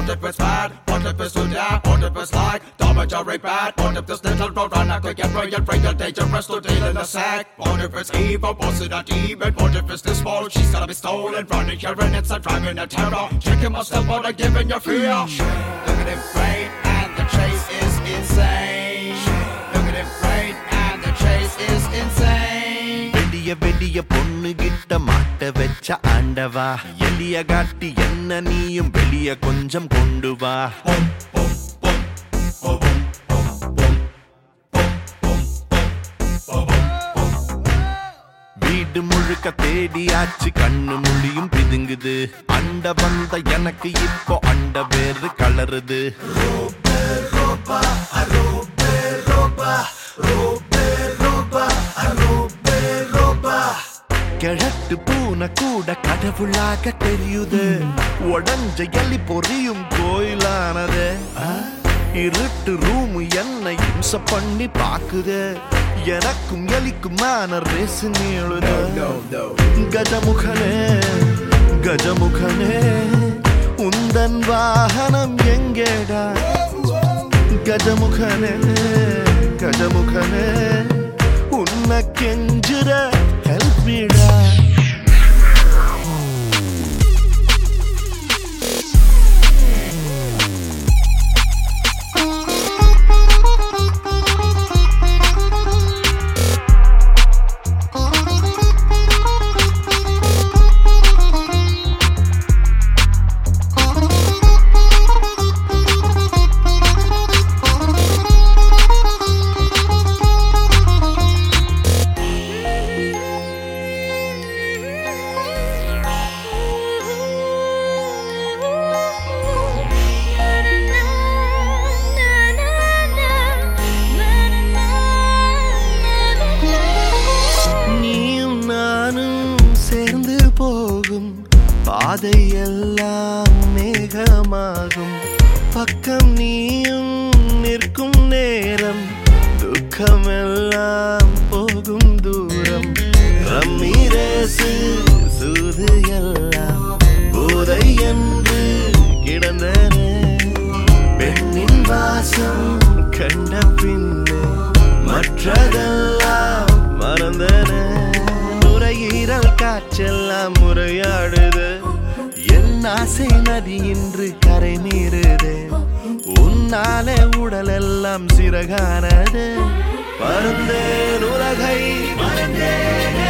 What if it's bad? What if it's too bad? What if it's like Tom and Jerry bad? What if this little road runner could get real, real dangerous to deal in the sack? What if it's evil? Was it a demon? What if it's this small? She's gonna be stolen, running here and it's a driving a terror. Checking my step, but I'm giving you fear. Look at him great, and the chase is insane. Look at him great, and the chase is insane. வெடிய வெடிய பொண்ணு கிட்ட மாட்ட வச்ச ஆண்டவா எலிய காட்டி என்ன நீயும் வெளிய கொஞ்சம் கொண்டு வா வீடு முழுக்க தேடியாச்சு கண்ணு மொழியும் பிதுங்குது அண்ட வந்த எனக்கு இப்போ அண்ட வேறு கலருது கிழட்டு பூனை கூட கடவுளாக தெரியுது உடஞ்ச எலி பொரியும் கோயிலானது இருட்டு ரூம் என்ன இம்ச பண்ணி பாக்குது எனக்கும் எலிக்குமான ரேசு நீளுது கஜமுகனே கஜமுகனே உந்தன் வாகனம் எங்கேடா கஜமுகனே கஜமுகனே உன்னை கெஞ்சுற ஹெல்ப் மீடா நீயும் நானும் சேர்ந்து போகும் பாதை எல்லாம் மேகமாகும் பக்கம் நீயும் நிற்கும் நேரம் துக்கமெல்லாம் போகும் தூரம் ரம்மீரேசு சூது எல்லாம் போதை என்று கிடந்தன பெண்ணின் வாசம் கண்ட பின்னே மற்றதெல்லாம் மறந்தன நுரையீரல் காற்றெல்லாம் முறையாடுது என் ஆசை நதி இன்று கரை மீறுது உன்னாலே உடலெல்லாம் சிறகானது பருந்தேன் உலகை மறந்தேனே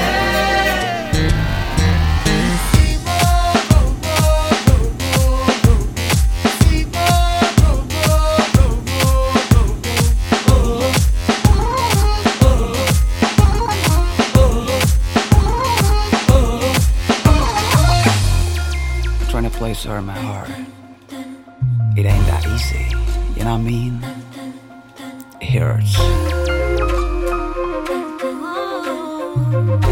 trying to place her in my heart. It ain't that easy, you know what I mean? It hurts.